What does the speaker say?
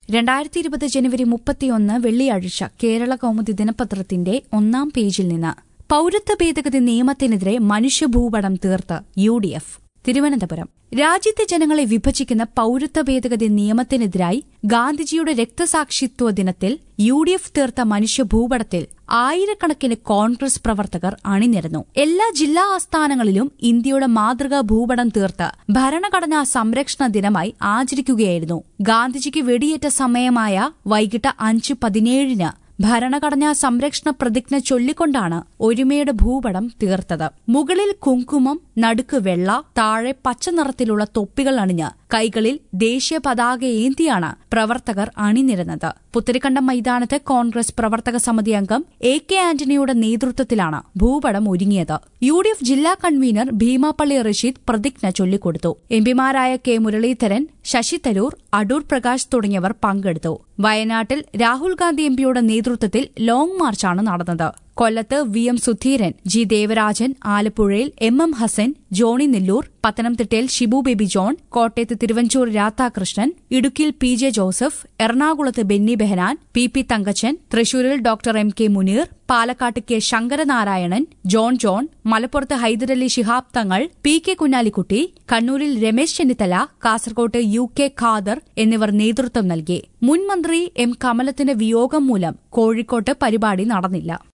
രണ്ടായിരത്തി ഇരുപത് ജനുവരി മുപ്പത്തിയൊന്ന് വെള്ളിയാഴ്ച കേരള കൗമുദി ദിനപത്രത്തിന്റെ ഒന്നാം പേജിൽ നിന്ന് പൌരത്വ ഭേദഗതി നിയമത്തിനെതിരെ മനുഷ്യഭൂപടം തീർത്ത് യു ഡി എഫ് തിരുവനന്തപുരം രാജ്യത്തെ ജനങ്ങളെ വിഭജിക്കുന്ന പൌരത്വ ഭേദഗതി നിയമത്തിനെതിരായി ഗാന്ധിജിയുടെ രക്തസാക്ഷിത്വ ദിനത്തിൽ യു ഡി എഫ് തീർത്ത മനുഷ്യഭൂപടത്തിൽ ആയിരക്കണക്കിന് കോൺഗ്രസ് പ്രവർത്തകർ അണിനിരന്നു എല്ലാ ജില്ലാ ആസ്ഥാനങ്ങളിലും ഇന്ത്യയുടെ മാതൃകാ ഭൂപടം തീർത്ത് ഭരണഘടനാ സംരക്ഷണ ദിനമായി ആചരിക്കുകയായിരുന്നു ഗാന്ധിജിക്ക് വെടിയേറ്റ സമയമായ വൈകിട്ട് അഞ്ച് പതിനേഴിന് ഭരണഘടനാ സംരക്ഷണ പ്രതിജ്ഞ ചൊല്ലിക്കൊണ്ടാണ് ഒരുമയുടെ ഭൂപടം തീർത്തത് മുകളിൽ കുങ്കുമം നടുക്ക് വെള്ള താഴെ പച്ച നിറത്തിലുള്ള തൊപ്പികൾ അണിഞ്ഞ് കൈകളിൽ ദേശീയ പതാക ഏന്തിയാണ് പ്രവർത്തകർ അണിനിരന്നത് പുത്തരിക്കണ്ടം മൈതാനത്ത് കോൺഗ്രസ് പ്രവർത്തക സമിതി അംഗം എ കെ ആന്റണിയുടെ നേതൃത്വത്തിലാണ് ഭൂപടം ഒരുങ്ങിയത് യു ഡി എഫ് ജില്ലാ കൺവീനർ ഭീമാപ്പള്ളി റഷീദ് പ്രതിജ്ഞ ചൊല്ലിക്കൊടുത്തു എംപിമാരായ കെ മുരളീധരൻ ശശി തരൂർ അടൂർ പ്രകാശ് തുടങ്ങിയവർ പങ്കെടുത്തു വയനാട്ടിൽ രാഹുൽ ഗാന്ധി എംപിയുടെ നേതൃത്വത്തിൽ ലോങ് മാർച്ചാണ് നടന്നത് കൊല്ലത്ത് V M Sudheeran G Devarajan ആലപ്പുഴയിൽ എം എം ഹസൻ ജോണി നെല്ലൂർ പത്തനംതിട്ടയിൽ ഷിബു ബേബി ജോൺ കോട്ടയത്ത് തിരുവഞ്ചൂർ രാധാകൃഷ്ണൻ ഇടുക്കിയിൽ പി ജെ ജോസഫ് എറണാകുളത്ത് ബെന്നി ബെഹനാൻ പി പി തങ്കച്ചൻ തൃശൂരിൽ ഡോക്ടർ എം കെ മുനീർ പാലക്കാട്ട് കെ ശങ്കരനാരായണൻ ജോൺ ജോൺ മലപ്പുറത്ത് ഹൈദരലി ശിഹാബ് തങ്ങൾ പി കെ കുഞ്ഞാലിക്കുട്ടി കണ്ണൂരിൽ രമേശ് ചെന്നിത്തല കാസർകോട്ട് യു കെ ഖാദർ എന്നിവർ നേതൃത്വം നൽകി മുൻ മന്ത്രി എം കമലത്തിന്റെ വിയോഗം മൂലം കോഴിക്കോട്ട് പരിപാടി നടന്നില്ല